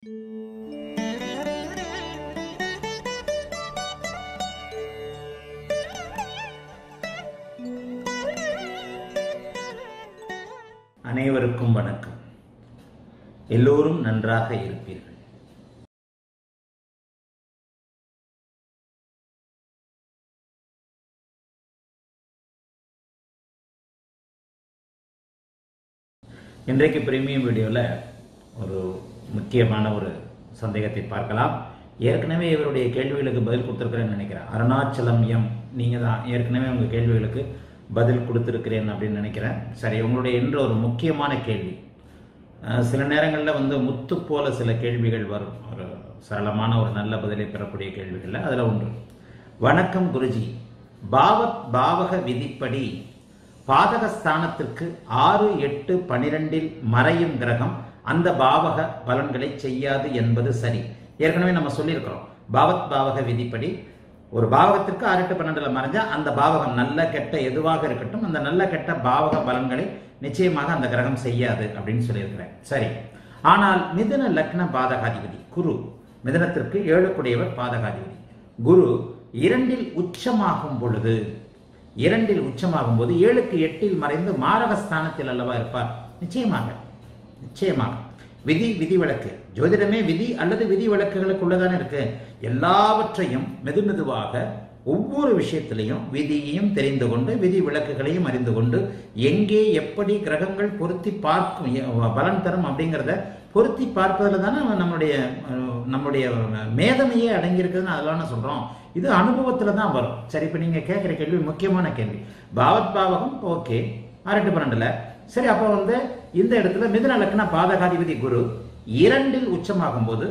அனைவருக்கும் வணக்கம் எல்லோரும் நன்றாக இருப்பீர்கள் இன்றைக்கு பிரீமியம் வீடியோவில் ஒரு முக்கியமான ஒரு சந்தேகத்தை பார்க்கலாம் ஏற்கனவே இவருடைய கேள்விகளுக்கு பதில் கொடுத்துருக்கிறேன்னு நினைக்கிறேன் அருணாச்சலம் எம் நீங்கள் தான் ஏற்கனவே உங்கள் கேள்விகளுக்கு பதில் கொடுத்துருக்கிறேன் அப்படின்னு நினைக்கிறேன் சரி உங்களுடைய என்ற ஒரு முக்கியமான கேள்வி அஹ் சில நேரங்களில் வந்து முத்து போல சில கேள்விகள் வரும் ஒரு சரளமான ஒரு நல்ல பதிலை பெறக்கூடிய கேள்விகளில் அதில் ஒன்று வணக்கம் குருஜி பாவத் பாவக விதிப்படி பாதக ஸ்தானத்திற்கு ஆறு எட்டு பனிரெண்டில் மறையும் கிரகம் அந்த பாவக பலன்களை செய்யாது என்பது சரி ஏற்கனவே நம்ம சொல்லியிருக்கிறோம் பாவத் பாவக விதிப்படி ஒரு பாவகத்திற்கு ஆறு எட்டு பன்னெண்டுல மறைஞ்சா அந்த பாவகம் நல்ல கெட்ட எதுவாக இருக்கட்டும் அந்த நல்ல கெட்ட பாவக பலன்களை நிச்சயமாக அந்த கிரகம் செய்யாது அப்படின்னு சொல்லியிருக்கிறேன் சரி ஆனால் மிதுன லக்ன பாதகாதிபதி குரு மிதுனத்திற்கு ஏழுக்குடையவர் பாதகாதிபதி குரு இரண்டில் உச்சமாகும் பொழுது இரண்டில் உச்சமாகும் போது ஏழுக்கு எட்டில் மறைந்து மாரகஸ்தானத்தில் அல்லவா இருப்பார் நிச்சயமாக நிச்சயமாக விதி விதி விளக்கு ஜோதிடமே விதி அல்லது விதி விளக்குகளுக்குள்ளதானே இருக்கு எல்லாவற்றையும் மெது மெதுவாக ஒவ்வொரு விஷயத்திலையும் விதியையும் தெரிந்து கொண்டு விதி விளக்குகளையும் அறிந்து கொண்டு எங்கே எப்படி கிரகங்கள் பொருத்தி பார்க்கும் எ- பலன் தரும் அப்படிங்கிறத பொருத்தி பார்ப்பதில் தானே நம்மளுடைய அஹ், நம்மளுடைய மேதமையே அடங்கியிருக்குதுன்னு அதெல்லாம் சொல்றோம் இது அனுபவத்தில் தான் வரும் சரி இப்போ நீங்கள் கேட்குற கேள்வி முக்கியமான கேள்வி பாவத் பாவகம் ஓகே ஆறு பன்னெண்டுல சரி அப்போ வந்து இந்த இடத்துல மிதுன லக்ன பாதகாதிபதி குரு இரண்டில் உச்சமாகும் போது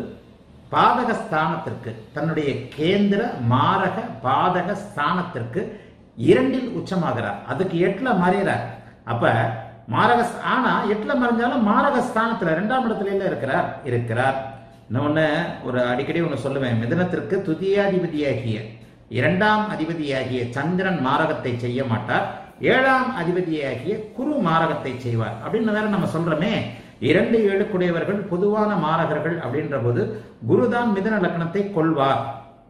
பாதக ஸ்தானத்திற்கு தன்னுடைய கேந்திர மாரக பாதக ஸ்தானத்திற்கு இரண்டில் உச்சமாகிறார் அதுக்கு எட்டுல மறைகிறார் அப்ப மாரக ஸ்த- ஆனா எட்டுல மறைஞ்சாலும் மாரக ஸ்தானத்துல இரண்டாம் இடத்துல இல்ல இருக்கிறார் இருக்கிறார் இன்னொன்னு ஒரு அடிக்கடி ஒன்று சொல்லுவேன் மிதுனத்திற்கு துதியாதிபதியாகிய இரண்டாம் அதிபதியாகிய சந்திரன் மாரகத்தை செய்ய மாட்டார் ஏழாம் அதிபதியாகிய குரு மாரகத்தை செய்வார் அப்படின்னு வேற நம்ம சொல்றோமே இரண்டு ஏழுக்குடையவர்கள் பொதுவான மாரகர்கள் அப்படின்ற போது குருதான் மிதுன லக்னத்தை கொள்வார்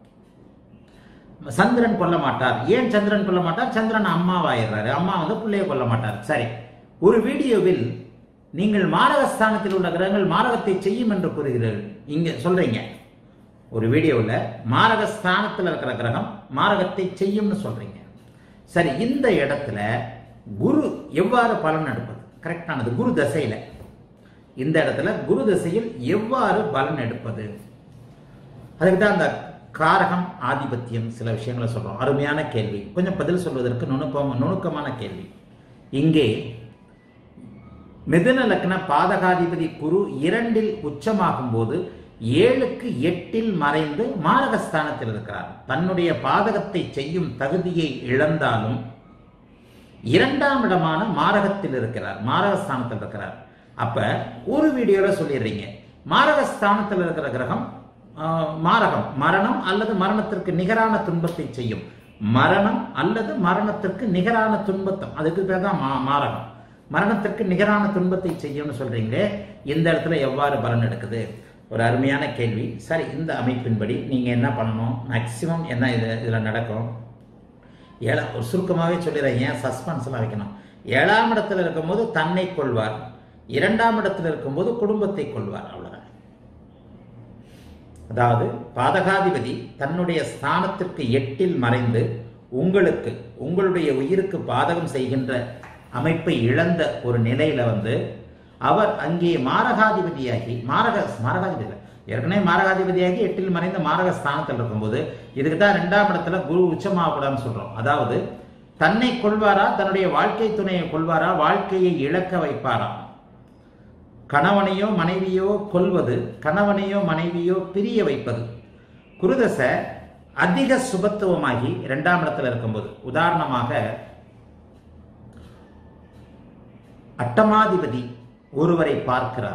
சந்திரன் கொல்ல மாட்டார் ஏன் சந்திரன் கொல்ல மாட்டார் சந்திரன் அம்மாவாயிடுறாரு அம்மா வந்து பிள்ளைய கொல்ல மாட்டார் சரி ஒரு வீடியோவில் நீங்கள் மாரகஸ்தானத்தில் உள்ள கிரகங்கள் மாரகத்தை செய்யும் என்று கூறுகிறீர்கள் இங்க சொல்றீங்க ஒரு வீடியோவில் மாரகஸ்தானத்தில் இருக்கிற கிரகம் மாரகத்தை செய்யும்னு சொல்றீங்க சரி இந்த இடத்துல குரு எவ்வாறு பலன் எடுப்பது கரெக்டானது குரு தசையில இந்த இடத்துல குரு தசையில் எவ்வாறு பலன் எடுப்பது அதுக்கு தான் அந்த காரகம் ஆதிபத்தியம் சில விஷயங்களை சொல்றோம் அருமையான கேள்வி கொஞ்சம் பதில் சொல்வதற்கு நுணுக்கம் நுணுக்கமான கேள்வி இங்கே மிதுன லக்ன பாதகாதிபதி குரு இரண்டில் உச்சமாகும் போது ஏழுக்கு எட்டில் மறைந்து மாரகஸ்தானத்தில் இருக்கிறார் தன்னுடைய பாதகத்தை செய்யும் தகுதியை இழந்தாலும் இரண்டாம் இடமான மாரகத்தில் இருக்கிறார் மாரகஸ்தானத்தில் இருக்கிறார் அப்ப ஒரு வீடியோல சொல்லிடுறீங்க மாரகஸ்தானத்தில் இருக்கிற கிரகம் ஆஹ், மாரகம் மரணம் அல்லது மரணத்திற்கு நிகரான துன்பத்தை செய்யும் மரணம் அல்லது மரணத்திற்கு நிகரான துன்பத்தம் அதுக்கு பேர் தான் மா- மாரகம் மரணத்திற்கு நிகரான துன்பத்தை செய்யும்னு சொல்றீங்களே இந்த இடத்துல எவ்வாறு பலன் எடுக்குது ஒரு அருமையான கேள்வி சரி இந்த அமைப்பின்படி நீங்க என்ன பண்ணணும் மேக்சிமம் என்ன இது இதுல நடக்கும் ஏழா ஒரு சுருக்கமாகவே சொல்லிடுறேன் ஏன் சஸ்பென்ஸ்லாம் வைக்கணும் ஏழாம் இடத்துல இருக்கும்போது தன்னை கொள்வார் இரண்டாம் இடத்துல இருக்கும்போது குடும்பத்தை கொள்வார் அவ்வளவுதான் அதாவது பாதகாதிபதி தன்னுடைய ஸ்தானத்திற்கு எட்டில் மறைந்து உங்களுக்கு உங்களுடைய உயிருக்கு பாதகம் செய்கின்ற அமைப்பை இழந்த ஒரு நிலையில வந்து அவர் அங்கே மாரகாதிபதியாகி மாரக மாரகாதிபதி இல்ல, ஏற்கனவே மாரகாதிபதியாகி எட்டில் மறைந்த மாரக ஸ்தானத்தில் இருக்கும்போது இதுக்கு தான் ரெண்டாம் இடத்துல குரு உச்சமாகக்கூடாதுன்னு சொல்றோம் அதாவது தன்னை கொள்வாரா தன்னுடைய வாழ்க்கை துணையை கொள்வாரா வாழ்க்கையை இழக்க வைப்பாரா கணவனையோ மனைவியோ கொல்வது கணவனையோ மனைவியோ பிரிய வைப்பது குருதசை அதிக சுபத்துவமாகி இரண்டாம் இடத்துல இருக்கும்போது உதாரணமாக அட்டமாதிபதி ஒருவரை பார்க்கிறார்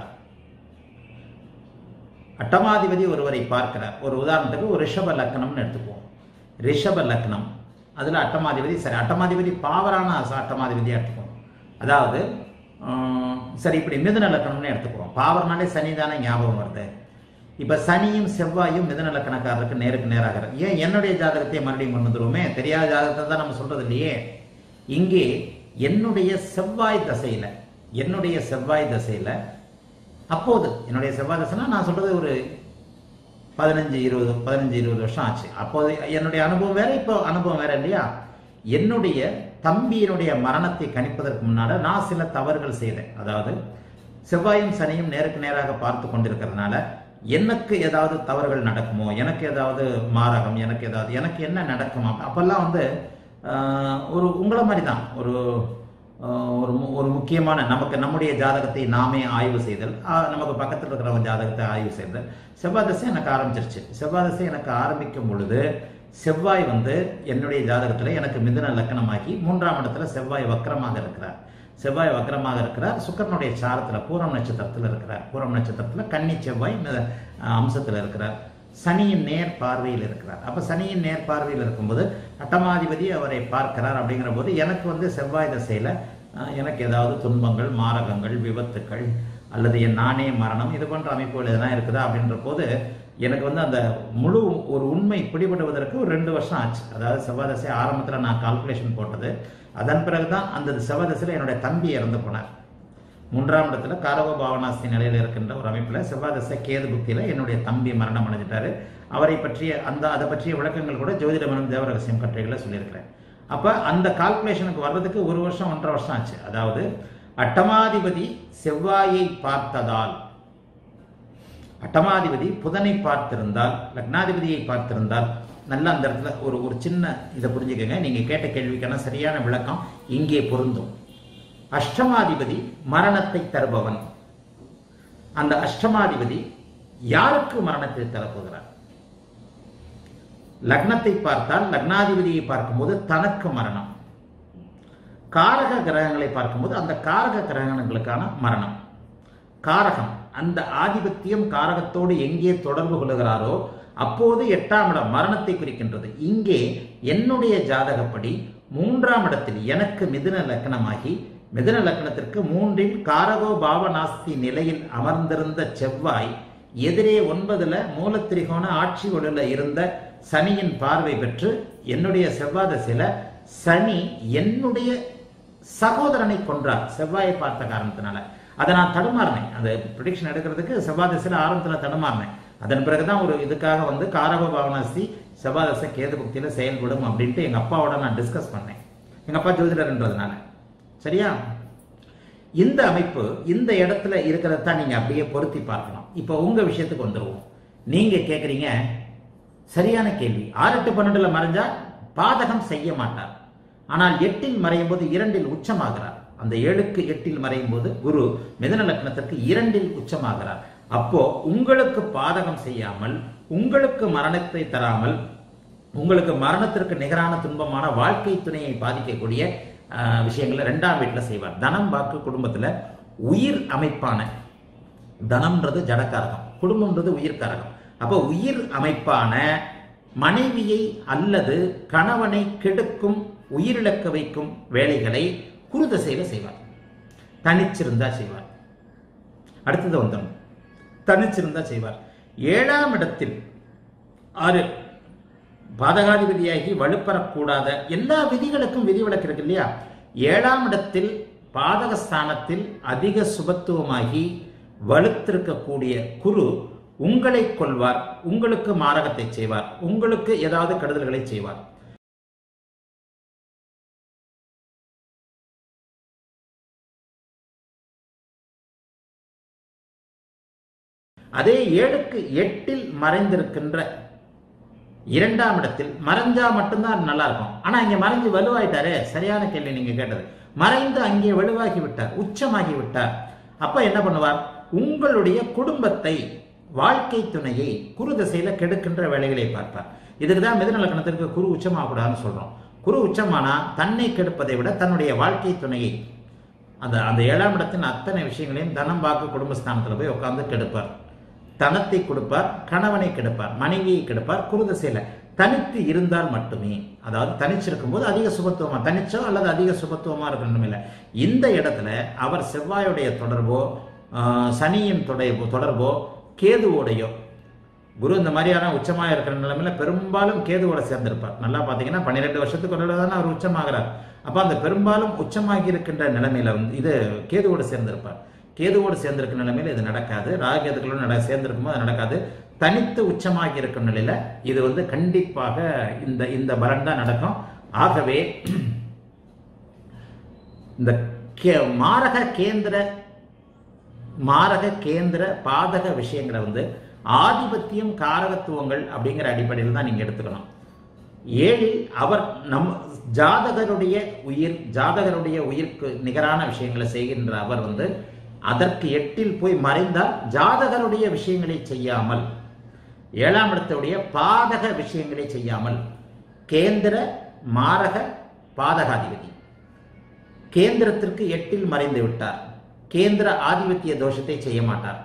அட்டமாதிபதி ஒருவரை பார்க்கிறார் ஒரு உதாரணத்துக்கு ஒரு ரிஷப லக்னம்னு எடுத்துக்குவோம் ரிஷப லக்னம் அதுல அட்டமாதிபதி சரி அட்டமாதிபதி பாவரான அச- அட்டமாதிபதியா எடுத்துக்குவோம் அதாவது ஆஹ், சரி இப்படி மிதுன லக்னம்னு எடுத்துக்குவோம் பாவர்னாலே சனி தானே ஞாபகம் வருது இப்ப சனியும் செவ்வாயும் மிதன லக்கணக்காரருக்கு நேருக்கு நேராக இருக்கு. ஏன் என்னுடைய ஜாதகத்தை மறுபடியும் கொண்டு வந்துருவோமே தெரியாத ஜாதகத்தை தான் நம்ம சொல்றது இல்லையே இங்கே என்னுடைய செவ்வாய் தசையில என்னுடைய செவ்வாய் தசையில அப்போது என்னுடைய செவ்வாய் தசைனா நான் சொல்றது ஒரு பதினஞ்சு இருபது பதினஞ்சு இருபது வருஷம் ஆச்சு அப்போது என்னுடைய அனுபவம் வேற இப்போ அனுபவம் வேற இல்லையா என்னுடைய தம்பியினுடைய மரணத்தை கணிப்பதற்கு முன்னால நான் சில தவறுகள் செய்தேன் அதாவது செவ்வாயும் சனியும் நேருக்கு நேராக பார்த்து கொண்டிருக்கிறதுனால எனக்கு ஏதாவது தவறுகள் நடக்குமோ எனக்கு ஏதாவது மாரகம் எனக்கு ஏதாவது எனக்கு என்ன நடக்குமா அப்பெல்லாம் வந்து ஆஹ், ஒரு உங்களை மாதிரி தான் ஒரு ஆஹ், ஒரு மு- ஒரு முக்கியமான நமக்கு நம்முடைய ஜாதகத்தை நாமே ஆய்வு செய்தல் ஆஹ், நமக்கு பக்கத்தில் இருக்கிறவங்க ஜாதகத்தை ஆய்வு செய்தல் செவ்வாய் தசை எனக்கு ஆரம்பிச்சிருச்சு செவ்வாய் தசை எனக்கு ஆரம்பிக்கும் பொழுது செவ்வாய் வந்து என்னுடைய ஜாதகத்தில் எனக்கு மிதுன லக்கணமாகி மூன்றாம் இடத்துல செவ்வாய் வக்கரமாக இருக்கிறார் செவ்வாய் வக்கரமாக இருக்கிறார் சுக்கரனுடைய சாரத்துல பூரம் நட்சத்திரத்தில் இருக்கிறார் பூரம் நட்சத்திரத்தில் கன்னி செவ்வாய் மித- அம்சத்தில் இருக்கிறார் சனியின் நேர் பார்வையில் இருக்கிறார் அப்ப சனியின் நேர் பார்வையில் இருக்கும்போது அட்டமாதிபதி அவரை பார்க்கிறார் அப்படிங்கிற போது எனக்கு வந்து செவ்வாய் திசையில அஹ், எனக்கு ஏதாவது துன்பங்கள் மாரகங்கள் விபத்துக்கள் அல்லது என் நானே மரணம் இது போன்ற அமைப்புகள் எதனா இருக்குதா அப்படின்ற போது எனக்கு வந்து அந்த முழு ஒரு உண்மை பிடிபடுவதற்கு ஒரு ரெண்டு வருஷம் ஆச்சு அதாவது செவ்வாய் தசை ஆரம்பத்தில் நான் கால்குலேஷன் போட்டது அதன் பிறகுதான் அந்த செவ்வாய் தசையில் என்னுடைய தம்பி இறந்து போனார் மூன்றாம் இடத்துல காரவ பாவனாஸ்தி நிலையில் இருக்கின்ற ஒரு அமைப்பில் செவ்வாய் தசை கேது புக்தியில என்னுடைய தம்பி மரணம் அடைஞ்சிட்டாரு அவரை பற்றிய அந்த அதை பற்றிய விளக்கங்கள் கூட ஜோதிட மனம் தேவரகசியம் கட்டுரைகளை சொல்லியிருக்கிறேன் அப்ப அந்த கால்குலேஷனுக்கு வர்றதுக்கு ஒரு வருஷம் ஒன்றரை வருஷம் ஆச்சு அதாவது அட்டமாதிபதி செவ்வாயை பார்த்ததால் அட்டமாதிபதி புதனை பார்த்திருந்தால் லக்னாதிபதியை பார்த்திருந்தால் நல்லா அந்த இடத்துல ஒரு ஒரு சின்ன இதை புரிஞ்சுக்கங்க நீங்க கேட்ட கேள்விக்கான சரியான விளக்கம் இங்கே பொருந்தும் அஷ்டமாதிபதி மரணத்தை தருபவன் அந்த அஷ்டமாதிபதி யாருக்கு மரணத்தை தரப்போகிறார் லக்னத்தை பார்த்தால் லக்னாதிபதியை பார்க்கும்போது தனக்கு மரணம் காரக கிரகங்களை பார்க்கும்போது அந்த காரக கிரகங்களுக்கான மரணம் காரகம் அந்த ஆதிபத்தியம் காரகத்தோடு எங்கே தொடர்பு கொள்கிறாரோ அப்போது எட்டாம் இடம் மரணத்தை குறிக்கின்றது இங்கே என்னுடைய ஜாதகப்படி மூன்றாம் இடத்தில் எனக்கு மிதுன லக்னமாகி மிதுன லக்னத்திற்கு மூன்றில் காரகோ பாவநாஸ்தி நிலையில் அமர்ந்திருந்த செவ்வாய் எதிரே ஒன்பதுல மூலத்திரிகோண ஆட்சி ஒளில இருந்த சனியின் பார்வை பெற்று என்னுடைய செவ்வாய் திசையில சனி என்னுடைய சகோதரனை கொன்றார் செவ்வாயை பார்த்த காரணத்தினால அதை நான் தடுமாறினேன் அந்த ப்ரிடிக்ஷன் எடுக்கிறதுக்கு செவ்வாய் திசையில ஆரம்பத்தில் தடுமாறினேன் அதன் பிறகுதான் ஒரு இதுக்காக வந்து காரக பாவனாசி செவ்வாய் தசை கேது புக்தியில செயல்படும் அப்படின்ட்டு எங்க அப்பாவோட நான் டிஸ்கஸ் பண்ணேன் எங்க அப்பா ஜோதிடர்ன்றதுனால சரியா இந்த அமைப்பு இந்த இடத்துல இருக்கிறத தான் நீங்க அப்படியே பொருத்தி பார்க்கணும் இப்போ உங்க விஷயத்துக்கு வந்துருவோம் நீங்க கேக்குறீங்க சரியான கேள்வி ஆறு எட்டு பன்னெண்டுல மறைஞ்சா பாதகம் செய்ய மாட்டார் ஆனால் எட்டில் மறையும் போது இரண்டில் உச்சமாகிறார் அந்த ஏழுக்கு எட்டில் மறையும் போது குரு மிதன லக்னத்திற்கு இரண்டில் உச்சமாகிறார் அப்போ உங்களுக்கு பாதகம் செய்யாமல் உங்களுக்கு மரணத்தை தராமல் உங்களுக்கு மரணத்திற்கு நிகரான துன்பமான வாழ்க்கை துணையை பாதிக்கக்கூடிய ஆஹ், விஷயங்களை ரெண்டாம் வீட்டுல செய்வார் தனம் வாக்கு குடும்பத்துல உயிர் அமைப்பான தனம்ன்றது ஜடக்காரகம் குடும்பம்ன்றது உயிர்காரகம் அப்போ உயிர் அமைப்பான மனைவியை அல்லது கணவனை கெடுக்கும் உயிரிழக்க வைக்கும் வேலைகளை குருதசையில செய்வார் தனிச்சிருந்தா செய்வார் அடுத்தது வந்தோம் தனிச்சிருந்தா செய்வார் ஏழாம் இடத்தில் ஆறு பாதகாதிபதியாகி வலுப்பெறக்கூடாத எல்லா விதிகளுக்கும் விதிவிலக்கு இருக்கு இல்லையா ஏழாம் இடத்தில் பாதகஸ்தானத்தில் அதிக சுபத்துவமாகி வலுத்திருக்கக்கூடிய குரு உங்களை கொள்வார் உங்களுக்கு மாரகத்தை செய்வார் உங்களுக்கு ஏதாவது கெடுதல்களை செய்வார் அதே ஏழுக்கு எட்டில் மறைந்திருக்கின்ற இரண்டாம் இடத்தில் மறைஞ்சா மட்டும்தான் அது நல்லா இருக்கும் ஆனா இங்க மறைஞ்சு வலுவாயிட்டாரே சரியான கேள்வி நீங்க கேட்டது மறைந்து அங்கே வலுவாகி விட்டார் உச்சமாகி விட்டார் அப்ப என்ன பண்ணுவார் உங்களுடைய குடும்பத்தை வாழ்க்கை துணையை குரு திசையில கெடுக்கின்ற வேலைகளை பார்ப்பார் இதுக்கு தான் மிதன லக்னத்திற்கு குரு உச்சமாகக்கூடாதுன்னு சொல்றோம் குரு உச்சமானா தன்னை கெடுப்பதை விட தன்னுடைய வாழ்க்கை துணையை அந்த அந்த ஏழாம் இடத்தின் அத்தனை விஷயங்களையும் தனம் வாக்கு குடும்பஸ்தானத்துல போய் உட்கார்ந்து கெடுப்பார் தனத்தை கொடுப்பார் கணவனை கெடுப்பார் மனைவியை கெடுப்பார் குருதசையில தனித்து இருந்தால் மட்டுமே அதாவது தனிச்சிருக்கும் போது அதிக சுபத்துவமா தனிச்சோ அல்லது அதிக சுபத்துவமா இருக்கணும் இல்லை இந்த இடத்துல அவர் செவ்வாயுடைய தொடர்போ ஆஹ், சனியின் தொடர்போ தொடர்போ கேதுவோடையோ குரு இந்த மாதிரியான உச்சமாக இருக்கிற நிலைமையில பெரும்பாலும் கேதுவோட சேர்ந்திருப்பார் நல்லா பார்த்தீங்கன்னா பன்னிரெண்டு வருஷத்துக்கு ஒரு தானே அவர் உச்சமாகிறார் அப்போ அந்த பெரும்பாலும் உச்சமாகி இருக்கின்ற நிலைமையில வந்து இது கேதுவோடு சேர்ந்திருப்பார் கேதுவோடு சேர்ந்திருக்கிற நிலைமையில இது நடக்காது ராகேதுக்களோடு நட சேர்ந்திருக்கும் போது அது நடக்காது தனித்து உச்சமாகி இருக்கும் நிலையில இது வந்து கண்டிப்பாக இந்த இந்த பலன் தான் நடக்கும் ஆகவே இந்த கே- மாரக கேந்திர மாரக கேந்திர பாதக விஷயங்களை வந்து ஆதிபத்தியம் காரகத்துவங்கள் அப்படிங்கிற அடிப்படையில் தான் நீங்க எடுத்துக்கணும் ஏழில் அவர் நம் ஜாதகருடைய உயிர் ஜாதகருடைய உயிருக்கு நிகரான விஷயங்களை செய்கின்ற அவர் வந்து அதற்கு எட்டில் போய் மறைந்தால் ஜாதகருடைய விஷயங்களை செய்யாமல் ஏழாம் இடத்துடைய பாதக விஷயங்களை செய்யாமல் கேந்திர மாரக பாதகாதிபதி கேந்திரத்திற்கு எட்டில் மறைந்து விட்டார் கேந்திர ஆதிபத்திய தோஷத்தை செய்ய மாட்டார்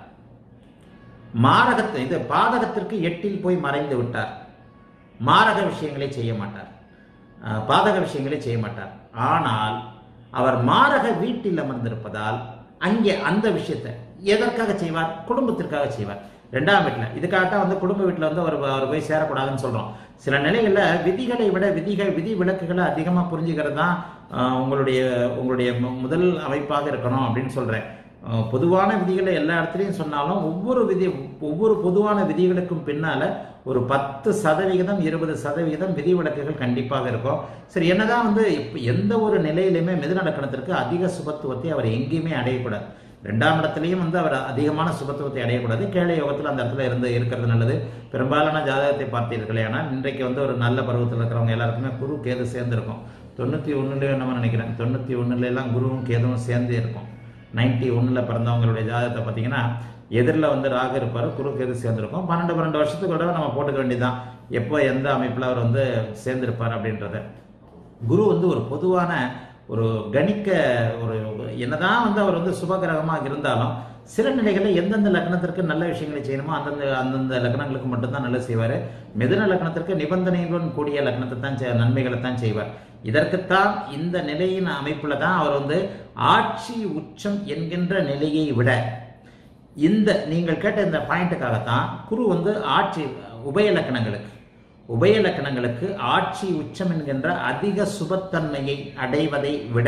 மாரகத்தை இது பாதகத்திற்கு எட்டில் போய் மறைந்து விட்டார் மாரக விஷயங்களை செய்ய மாட்டார் அஹ், பாதக விஷயங்களை செய்ய மாட்டார் ஆனால் அவர் மாரக வீட்டில் அமர்ந்திருப்பதால் அங்கே அந்த விஷயத்தை எதற்காக செய்வார் குடும்பத்திற்காக செய்வார் ரெண்டாம் வீட்டில் இதுக்காகத்தான் வந்து குடும்ப வீட்டில் வந்து அவர் அவர் போய் சேரக்கூடாதுன்னு சொல்றோம் சில நிலைகளில் விதிகளை விட விதிகள் விதி விலக்குகளை அதிகமாக புரிஞ்சுக்கிறது தான் அஹ், உங்களுடைய உங்களுடைய மு- முதல் அமைப்பாக இருக்கணும் அப்படின்னு சொல்றேன் அஹ், பொதுவான விதிகளை எல்லா இடத்துலையும் சொன்னாலும் ஒவ்வொரு விதி ஒவ்வொரு பொதுவான விதிகளுக்கும் பின்னால ஒரு பத்து சதவிகிதம் இருபது சதவிகிதம் விதிவிலக்குகள் கண்டிப்பாக இருக்கும் சரி என்னதான் வந்து இப்ப எந்த ஒரு நிலையிலுமே மிதுன லக்கணத்திற்கு அதிக சுபத்துவத்தை அவர் எங்கேயுமே அடையக்கூடாது ரெண்டாம் இடத்துலையும் வந்து அவர் அதிகமான சுபத்துவத்தை அடையக்கூடாது கேளை யோகத்தில் அந்த இடத்துல இருந்து இருக்கிறது நல்லது பெரும்பாலான ஜாதகத்தை பார்த்தீர்களே ஆனால் இன்றைக்கு வந்து ஒரு நல்ல பருவத்தில் இருக்கிறவங்க எல்லாருக்குமே குரு கேது சேர்ந்துருக்கும் தொண்ணூற்றி ஒன்றுலேயே நம்ம நினைக்கிறேன் தொண்ணூற்றி ஒன்றுலாம் குருவும் கேதுவும் சேர்ந்தே இருக்கும் நைன்டி ஒன்றில் பிறந்தவங்களுடைய ஜாதகத்தை பார்த்தீங்கன்னா எதிரில் வந்து ராகு இருப்பார் குரு கேது சேர்ந்துருக்கும் பன்னெண்டு பன்னெண்டு வருஷத்துக்கு கூட நம்ம போட்டுக்க வேண்டியதுதான் எப்போ எந்த அமைப்பில் அவர் வந்து சேர்ந்திருப்பார் அப்படின்றத குரு வந்து ஒரு பொதுவான ஒரு கணிக்க ஒரு என்னதான் வந்து அவர் வந்து சுபகிரகமாக இருந்தாலும் சில நிலைகளில் எந்தெந்த லக்னத்திற்கு நல்ல விஷயங்களை செய்யணுமோ அந்தந்த அந்தந்த லக்னங்களுக்கு மட்டும்தான் நல்லது செய்வார் மிதுன லக்னத்திற்கு நிபந்தனைகளுடன் கூடிய லக்னத்தை தான் செய்- நன்மைகளை தான் செய்வார் இதற்குத்தான் இந்த நிலையின் அமைப்புல தான் அவர் வந்து ஆட்சி உச்சம் என்கின்ற நிலையை விட இந்த நீங்கள் கேட்ட இந்த பாயிண்ட்டுக்காகத்தான் குரு வந்து ஆட்சி உபய லக்கணங்களுக்கு உபய லக்கணங்களுக்கு ஆட்சி உச்சம் என்கின்ற அதிக சுபத்தன்மையை அடைவதை விட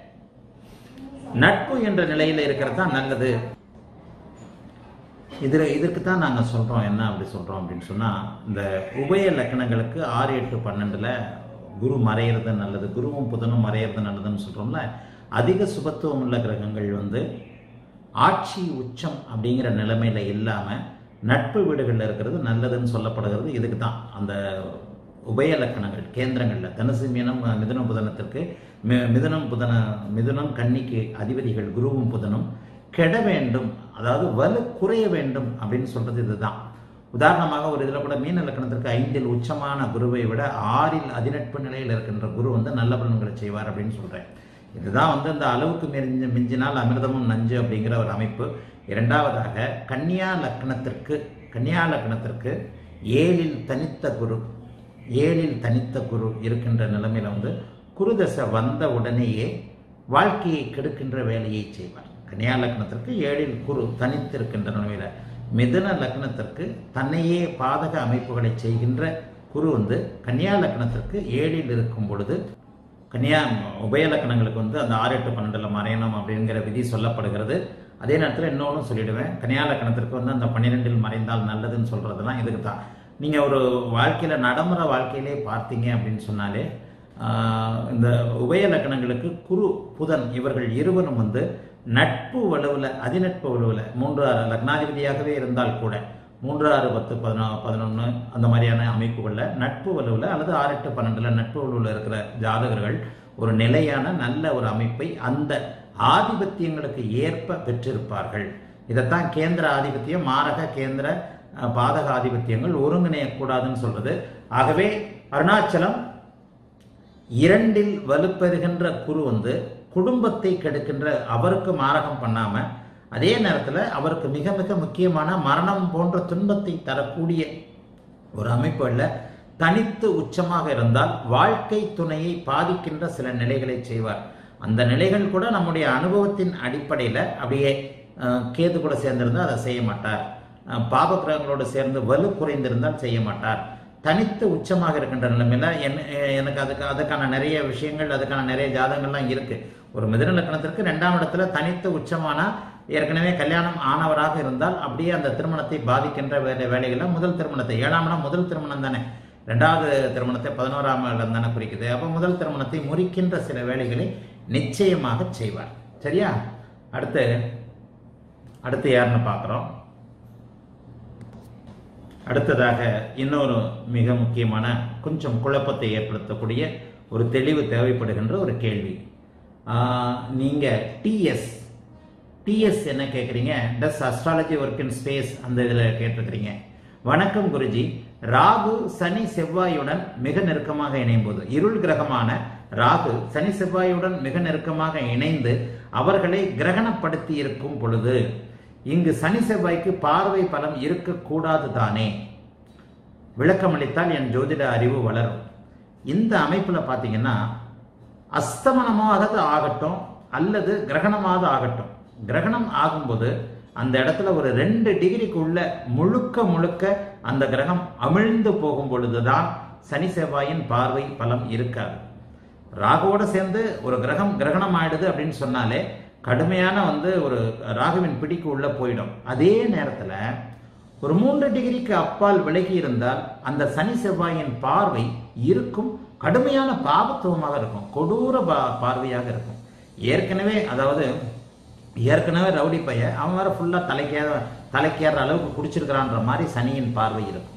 நட்பு என்ற நிலையில இருக்கிறது தான் நல்லது இதுல இதற்கு தான் நாங்க சொல்றோம் என்ன அப்படி சொல்றோம் அப்படின்னு சொன்னா இந்த உபய லக்கணங்களுக்கு ஆறு எட்டு பன்னெண்டுல குரு மறையிறது நல்லது குருவும் புதனும் மறையிறது நல்லதுன்னு சொல்றோம்ல அதிக சுபத்துவம் உள்ள கிரகங்கள் வந்து ஆட்சி உச்சம் அப்படிங்கிற நிலைமையில இல்லாம நட்பு வீடுகளில் இருக்கிறது நல்லதுன்னு சொல்லப்படுகிறது இதுக்கு தான் அந்த உபய லக்கணங்கள் கேந்திரங்கள்ல தனுசு மீனம் மிதுனம் புதனத்திற்கு மி- மிதுனம் புதன மிதுனம் கன்னிக்கு அதிபதிகள் குருவும் புதனும் கெட வேண்டும் அதாவது வலு குறைய வேண்டும் அப்படின்னு சொல்றது இதுதான் உதாரணமாக ஒரு இதில் கூட மீன லக்கணத்திற்கு ஐந்தில் உச்சமான குருவை விட ஆறில் அதிநட்பு நிலையில் இருக்கின்ற குரு வந்து நல்ல பலன்களை செய்வார் அப்படின்னு சொல்றேன் இதுதான் வந்து இந்த அளவுக்கு மிஞ்சி மிஞ்சினால் அமிர்தமும் நஞ்சு அப்படிங்கிற ஒரு அமைப்பு இரண்டாவதாக கன்னியா லக்னத்திற்கு கன்னியா லக்னத்திற்கு ஏழில் தனித்த குரு ஏழில் தனித்த குரு இருக்கின்ற நிலைமையில வந்து குருதசை வந்த உடனேயே வாழ்க்கையை கெடுக்கின்ற வேலையை செய்வார் கன்னியா லக்னத்திற்கு ஏழில் குரு தனித்திருக்கின்ற நிலைமையில மிதுன லக்னத்திற்கு தன்னையே பாதக அமைப்புகளை செய்கின்ற குரு வந்து கன்னியா லக்னத்திற்கு ஏழில் இருக்கும் பொழுது கன்னியா உபய லக்கணங்களுக்கு வந்து அந்த ஆறு எட்டு பன்னெண்டுல மறையணும் அப்படிங்கிற விதி சொல்லப்படுகிறது அதே நேரத்தில் இன்னொன்றும் சொல்லிடுவேன் கன்னியா லக்கணத்திற்கு வந்து அந்த பன்னிரெண்டில் மறைந்தால் நல்லதுன்னு சொல்றதெல்லாம் இதுக்கு தான் நீங்கள் ஒரு வாழ்க்கையில் நடைமுறை வாழ்க்கையிலே பார்த்தீங்க அப்படின்னு சொன்னாலே ஆஹ், இந்த உபய லக்கணங்களுக்கு குரு புதன் இவர்கள் இருவரும் வந்து நட்பு வலுவில் அதிநட்பு வலுவில் மூன்று ஆறு லக்னாதிபதியாகவே இருந்தால் கூட மூன்று ஆறு பத்து பதினொ பதினொன்று அந்த மாதிரியான அமைப்புகளில் நட்பு வலுவில் அல்லது ஆறு எட்டு பன்னெண்டில் நட்பு வலுவில் இருக்கிற ஜாதகர்கள் ஒரு நிலையான நல்ல ஒரு அமைப்பை அந்த ஆதிபத்தியங்களுக்கு ஏற்ப பெற்றிருப்பார்கள் இதைத்தான் கேந்திர ஆதிபத்தியம் மாரக கேந்திர அஹ், பாதக ஆதிபத்தியங்கள் ஒருங்கிணையக்கூடாதுன்னு சொல்றது ஆகவே அருணாச்சலம் இரண்டில் வலுப்பெறுகின்ற குரு வந்து குடும்பத்தை கெடுக்கின்ற அவருக்கு மாரகம் பண்ணாம அதே நேரத்தில் அவருக்கு மிக மிக முக்கியமான மரணம் போன்ற துன்பத்தை தரக்கூடிய ஒரு அமைப்புல தனித்து உச்சமாக இருந்தால் வாழ்க்கை துணையை பாதிக்கின்ற சில நிலைகளை செய்வார் அந்த நிலைகள் கூட நம்முடைய அனுபவத்தின் அடிப்படையில் அப்படியே அஹ், கேது கூட சேர்ந்திருந்தா அதை செய்ய மாட்டார் அஹ், பாப கிரகங்களோடு சேர்ந்து வலு குறைந்திருந்தால் செய்ய மாட்டார் தனித்து உச்சமாக இருக்கின்ற நிலைமையில என்ன எனக்கு அதுக்கு அதுக்கான நிறைய விஷயங்கள் அதுக்கான நிறைய ஜாதகங்கள்லாம் இருக்கு ஒரு மிதுன லக்னத்திற்கு ரெண்டாம் இடத்துல தனித்து உச்சமான ஏற்கனவே கல்யாணம் ஆனவராக இருந்தால் அப்படியே அந்த திருமணத்தை பாதிக்கின்ற வேலை வேலைகளை முதல் திருமணத்தை ஏழாம் இடம் முதல் திருமணம் தானே ரெண்டாவது திருமணத்தை பதினோராம் இடம் தானே குறிக்குது அப்போ முதல் திருமணத்தை முறிக்கின்ற சில வேலைகளை நிச்சயமாக செய்வார் சரியா அடுத்து அடுத்து யாருன்னு பார்க்குறோம் அடுத்ததாக இன்னொரு மிக முக்கியமான கொஞ்சம் குழப்பத்தை ஏற்படுத்தக்கூடிய ஒரு தெளிவு தேவைப்படுகின்ற ஒரு கேள்வி ஆஹ், நீங்க டிஎஸ் டிஎஸ் என்ன கேட்குறீங்க does astrology work in space அந்த இதில் கேட்டிருக்கிறீங்க வணக்கம் குருஜி ராகு சனி செவ்வாயுடன் மிக நெருக்கமாக இணையும் போது இருள் கிரகமான ராகு சனி செவ்வாயுடன் மிக நெருக்கமாக இணைந்து அவர்களை கிரகணப்படுத்தி இருக்கும் பொழுது இங்கு சனி செவ்வாய்க்கு பார்வை பலம் இருக்கக்கூடாது தானே விளக்கமளித்தால் என் ஜோதிட அறிவு வளரும் இந்த அமைப்புல பாத்தீங்கன்னா அஸ்தமனமாக ஆகட்டும் அல்லது கிரகணமாக ஆகட்டும் கிரகணம் ஆகும்போது அந்த இடத்துல ஒரு ரெண்டு டிகிரிக்குள்ள முழுக்க முழுக்க அந்த கிரகம் அமிழ்ந்து போகும் பொழுதுதான் சனி செவ்வாயின் பார்வை பலம் இருக்காது ராகுவோட சேர்ந்து ஒரு கிரகம் கிரகணம் ஆயிடுது அப்படின்னு சொன்னாலே கடுமையான வந்து ஒரு ராகுவின் பிடிக்கு உள்ள போயிடும் அதே நேரத்துல ஒரு மூன்று டிகிரிக்கு அப்பால் விலகி இருந்தால் அந்த சனி செவ்வாயின் பார்வை இருக்கும் கடுமையான பாபத்துவமாக இருக்கும் கொடூர பா- பார்வையாக இருக்கும் ஏற்கனவே அதாவது ஏற்கனவே ரவுடி பைய அவன் வேற ஃபுல்லா தலைக்கேற தலைக்கேற அளவுக்கு குடிச்சிருக்கிறான்ற மாதிரி சனியின் பார்வை இருக்கும்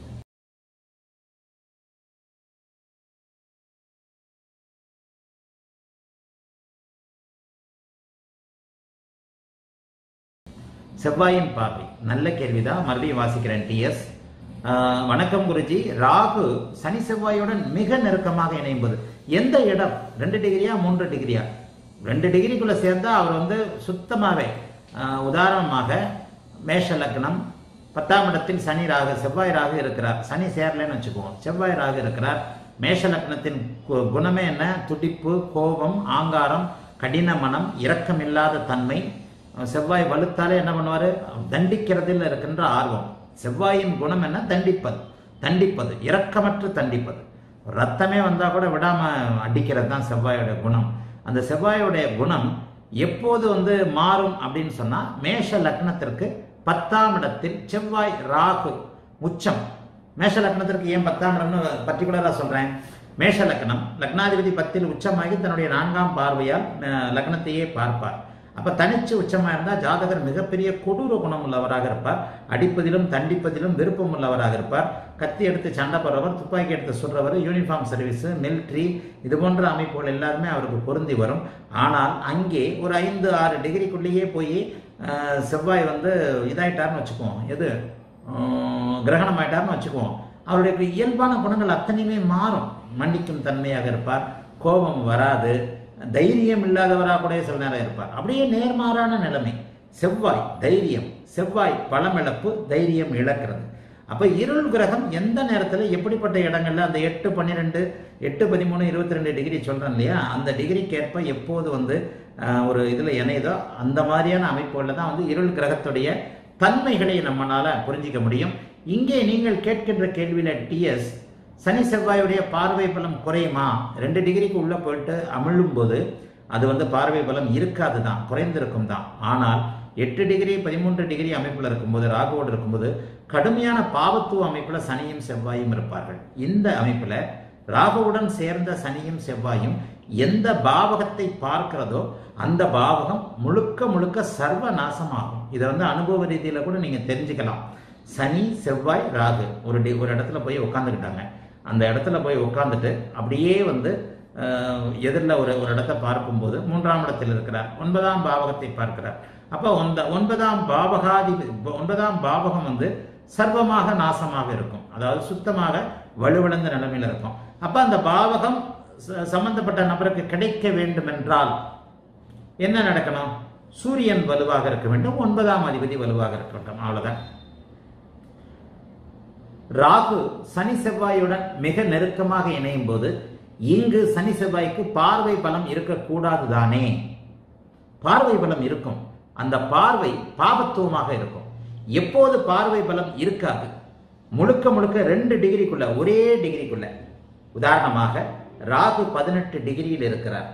செவ்வாயின் பார்வை நல்ல கேள்விதான் மறுபடியும் வாசிக்கிறேன் டிஎஸ் வணக்கம் குருஜி ராகு சனி செவ்வாயுடன் மிக நெருக்கமாக இணையும்போது எந்த இடம் ரெண்டு டிகிரியா மூன்று டிகிரியா ரெண்டு டிகிரிக்குள்ள சேர்ந்தா அவர் வந்து சுத்தமாவே ஆஹ், உதாரணமாக மேஷ லக்னம் பத்தாம் இடத்தில் சனி ராகு செவ்வாய் ராகு இருக்கிறார் சனி சேரலன்னு வச்சுக்குவோம் செவ்வாய் ராகு இருக்கிறார் மேஷ லக்னத்தின் கு- குணமே என்ன துடிப்பு கோபம் ஆங்காரம் கடின மனம் இரக்கமில்லாத தன்மை செவ்வாய் வலுத்தாலே என்ன பண்ணுவாரு தண்டிக்கிறதில் இருக்கின்ற ஆர்வம் செவ்வாயின் குணம் என்ன தண்டிப்பது தண்டிப்பது இரக்கமற்று தண்டிப்பது ரத்தமே வந்தா கூட விடாம அடிக்கிறது தான் செவ்வாயோட குணம் அந்த செவ்வாயோடைய குணம் எப்போது வந்து மாறும் அப்படின்னு சொன்னா மேஷ லக்னத்திற்கு பத்தாம் இடத்தில் செவ்வாய் ராகு உச்சம் மேஷ லக்னத்திற்கு ஏன் பத்தாம் இடம்னு பர்டிகுலரா சொல்றேன் மேஷ லக்னம் லக்னாதிபதி பத்தில் உச்சமாகி தன்னுடைய நான்காம் பார்வையால் அஹ், லக்னத்தையே பார்ப்பார் அப்ப தனிச்சு உச்சமா இருந்தா ஜாதகர் மிகப்பெரிய கொடூர குணம் உள்ளவராக இருப்பார் அடிப்பதிலும் தண்டிப்பதிலும் விருப்பம் உள்ளவராக இருப்பார் கத்தி எடுத்து சண்டை போடுறவர் துப்பாக்கி எடுத்து சுடுறவர் யூனிஃபார்ம் சர்வீஸ் மிலிட்ரி இது போன்ற அமைப்புகள் எல்லாருமே அவருக்கு பொருந்தி வரும் ஆனால் அங்கே ஒரு ஐந்து ஆறு டிகிரிக்குள்ளேயே போய் அஹ், செவ்வாய் வந்து இதாயிட்டார்னு வச்சுக்குவோம் எது உம், கிரகணம் ஆயிட்டார்னு வச்சுக்குவோம் அவருடைய இயல்பான குணங்கள் அத்தனையுமே மாறும் மன்னிக்கும் தன்மையாக இருப்பார் கோபம் வராது தைரியம் இல்லாதவராக கூட சில நேரம் இருப்பார் அப்படியே நேர்மாறான நிலைமை செவ்வாய் தைரியம் செவ்வாய் பழமிழப்பு தைரியம் இழக்கிறது அப்ப இருள் கிரகம் எந்த நேரத்துல எப்படிப்பட்ட இடங்கள்ல அந்த எட்டு பன்னிரெண்டு எட்டு பதிமூணு இருபத்தி ரெண்டு டிகிரி சொல்றேன் இல்லையா அந்த டிகிரிக்கேற்ப எப்போது வந்து ஆஹ், ஒரு இதுல இணையுதோ அந்த மாதிரியான அமைப்புகள்ல தான் வந்து இருள் கிரகத்துடைய தன்மைகளை நம்மளால புரிஞ்சிக்க முடியும் இங்கே நீங்கள் கேட்கின்ற கேள்வியில டிஎஸ் சனி செவ்வாயுடைய பார்வை பலம் குறையுமா ரெண்டு டிகிரிக்கு உள்ள போயிட்டு அமிழும் போது அது வந்து பார்வை பலம் இருக்காது தான் குறைந்திருக்கும் தான் ஆனால் எட்டு டிகிரி பதிமூன்று டிகிரி அமைப்புல இருக்கும்போது ராகுவோடு இருக்கும்போது கடுமையான பாவத்துவ அமைப்புல சனியும் செவ்வாயும் இருப்பார்கள் இந்த அமைப்புல ராகுவுடன் சேர்ந்த சனியும் செவ்வாயும் எந்த பாவகத்தை பார்க்கிறதோ அந்த பாவகம் முழுக்க முழுக்க சர்வ நாசமாகும் இதை வந்து அனுபவ ரீதியில கூட நீங்க தெரிஞ்சுக்கலாம் சனி செவ்வாய் ராகு ஒரு டி ஒரு இடத்துல போய் உட்காந்துக்கிட்டாங்க அந்த இடத்துல போய் உட்காந்துட்டு அப்படியே வந்து எதிரில் ஒரு ஒரு இடத்தை பார்க்கும்போது மூன்றாம் இடத்தில் இருக்கிறார் ஒன்பதாம் பாவகத்தை பார்க்கிறார் அப்போ ஒன்ப ஒன்பதாம் பாவகாதி ஒன்பதாம் பாவகம் வந்து சர்வமாக நாசமாக இருக்கும் அதாவது சுத்தமாக வலுவிழந்த நிலைமையில் இருக்கும் அப்ப அந்த பாவகம் ச- சம்பந்தப்பட்ட நபருக்கு கிடைக்க வேண்டும் என்றால் என்ன நடக்கணும் சூரியன் வலுவாக இருக்க வேண்டும் ஒன்பதாம் அதிபதி வலுவாக இருக்க வேண்டும் அவ்வளவுதான் ராகு சனி செவ்வாயுடன் மிக நெருக்கமாக இணையும் போது இங்கு சனி செவ்வாய்க்கு பார்வை பலம் இருக்கக்கூடாது தானே பார்வை பலம் இருக்கும் அந்த பார்வை பாபத்துவமாக இருக்கும் எப்போது பார்வை பலம் இருக்காது முழுக்க முழுக்க ரெண்டு டிகிரிக்குள்ள ஒரே டிகிரிக்குள்ள உதாரணமாக ராகு பதினெட்டு டிகிரியில் இருக்கிறார்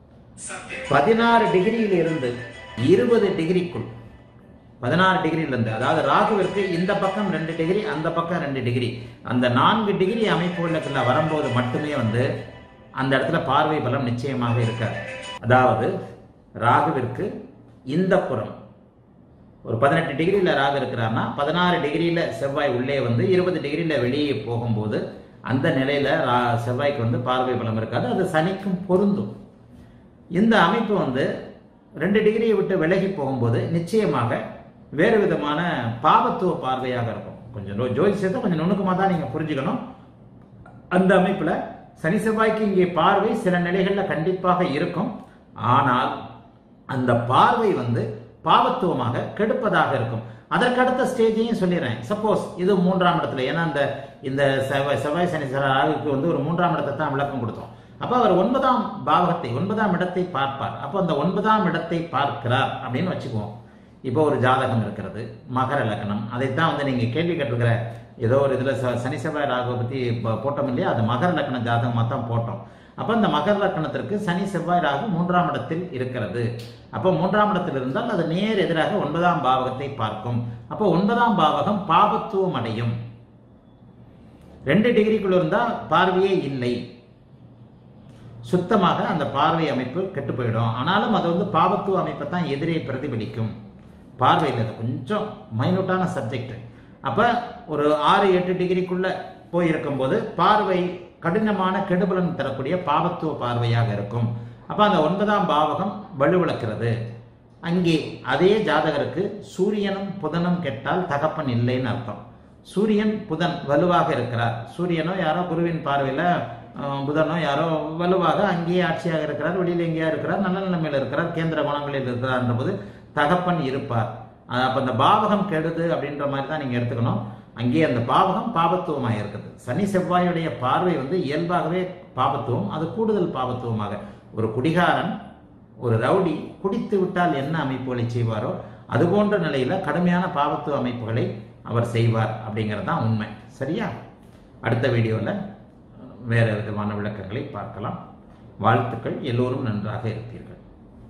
பதினாறு டிகிரியில் இருந்து இருபது டிகிரிக்குள் பதினாறு டிகிரியில இருந்து அதாவது ராகுவிற்கு இந்த பக்கம் ரெண்டு டிகிரி அந்த பக்கம் ரெண்டு டிகிரி அந்த நான்கு டிகிரி அமைப்புகளுக்குள்ள வரும்போது மட்டுமே வந்து அந்த இடத்துல பார்வை பலம் நிச்சயமாக இருக்காது அதாவது ராகுவிற்கு இந்த புறம் ஒரு பதினெட்டு டிகிரியில் ராகு இருக்கிறார்னா பதினாறு டிகிரியில் செவ்வாய் உள்ளே வந்து இருபது டிகிரியில் வெளியே போகும்போது அந்த நிலையில் ரா செவ்வாய்க்கு வந்து பார்வை பலம் இருக்காது அது சனிக்கும் பொருந்தும் இந்த அமைப்பு வந்து ரெண்டு டிகிரியை விட்டு விலகி போகும்போது நிச்சயமாக வேறு விதமான பாவத்துவ பார்வையாக இருக்கும் கொஞ்சம் ஜோ- ஜோதிஷத்தை கொஞ்சம் நுணுக்கமாக தான் நீங்கள் புரிஞ்சுக்கணும் அந்த அமைப்பில் சனி செவ்வாய்க்கு இங்கே பார்வை சில நிலைகளில் கண்டிப்பாக இருக்கும் ஆனால் அந்த பார்வை வந்து பாவத்துவமாக கெடுப்பதாக இருக்கும் அதற்கடுத்த ஸ்டேஜையும் சொல்லிடுறேன் சப்போஸ் இது மூன்றாம் இடத்துல ஏன்னா அந்த இந்த செவ்வாய் செவ்வாய் சனி ராகுக்கு வந்து ஒரு மூன்றாம் இடத்தை தான் விளக்கம் கொடுத்தோம் அப்ப அவர் ஒன்பதாம் பாவகத்தை ஒன்பதாம் இடத்தை பார்ப்பார் அப்போ அந்த ஒன்பதாம் இடத்தை பார்க்கிறார் அப்படின்னு வச்சுக்குவோம் இப்போ ஒரு ஜாதகம் இருக்கிறது மகர லக்னம் அதைத்தான் வந்து நீங்க கேள்வி கேட்டிருக்கிற ஏதோ ஒரு இதுல ச- சனி செவ்வாய் ராகுவை பத்தி ப- போட்டோம் இல்லையா அது மகர லக்ன ஜாதகமாக தான் போட்டோம் அப்ப அந்த மகர லக்னத்திற்கு சனி செவ்வாய் ராகு மூன்றாம் இடத்தில் இருக்கிறது அப்போ மூன்றாம் இடத்தில் இருந்தால் அது நேர் எதிராக ஒன்பதாம் பாவகத்தை பார்க்கும் அப்போ ஒன்பதாம் பாவகம் பாபத்துவம் அடையும் ரெண்டு டிகிரிக்குள்ள இருந்தா பார்வையே இல்லை சுத்தமாக அந்த பார்வை அமைப்பு கெட்டு போயிடும் ஆனாலும் அது வந்து பாவத்துவ அமைப்பை தான் எதிரே பிரதிபலிக்கும் பார்வையில் அது கொஞ்சம் மைனூட்டான சப்ஜெக்ட் அப்ப ஒரு ஆறு எட்டு டிகிரிக்குள்ள போயிருக்கும் போது பார்வை கடினமான கெடுபலன் தரக்கூடிய பாவத்துவ பார்வையாக இருக்கும் அப்ப அந்த ஒன்பதாம் பாவகம் வலுவிழக்கிறது அங்கே அதே ஜாதகருக்கு சூரியனும் புதனும் கெட்டால் தகப்பன் இல்லைன்னு அர்த்தம் சூரியன் புதன் வலுவாக இருக்கிறார் சூரியனோ யாரோ குருவின் பார்வையில அஹ், புதனோ யாரோ வலுவாக அங்கேயே ஆட்சியாக இருக்கிறார் வெளியில எங்கேயா இருக்கிறார் நல்ல நிலைமையில் இருக்கிறார் கேந்திர குணங்களில் இருக்கிறார் போது தகப்பன் இருப்பார் அஹ், அப்ப அந்த பாவகம் கெடுது அப்படின்ற மாதிரி தான் நீங்க எடுத்துக்கணும் அங்கே அந்த பாவகம் பாபத்துவமாக இருக்குது சனி செவ்வாயுடைய பார்வை வந்து இயல்பாகவே பாபத்துவம் அது கூடுதல் பாபத்துவமாக ஒரு குடிகாரன் ஒரு ரவுடி குடித்து விட்டால் என்ன அமைப்புகளை செய்வாரோ அது போன்ற நிலையில கடுமையான பாவத்துவ அமைப்புகளை அவர் செய்வார் அப்படிங்கிறது தான் உண்மை சரியா அடுத்த வீடியோவில் வேற விதமான விளக்கங்களை பார்க்கலாம் வாழ்த்துக்கள் எல்லோரும் நன்றாக இருப்பீர்கள்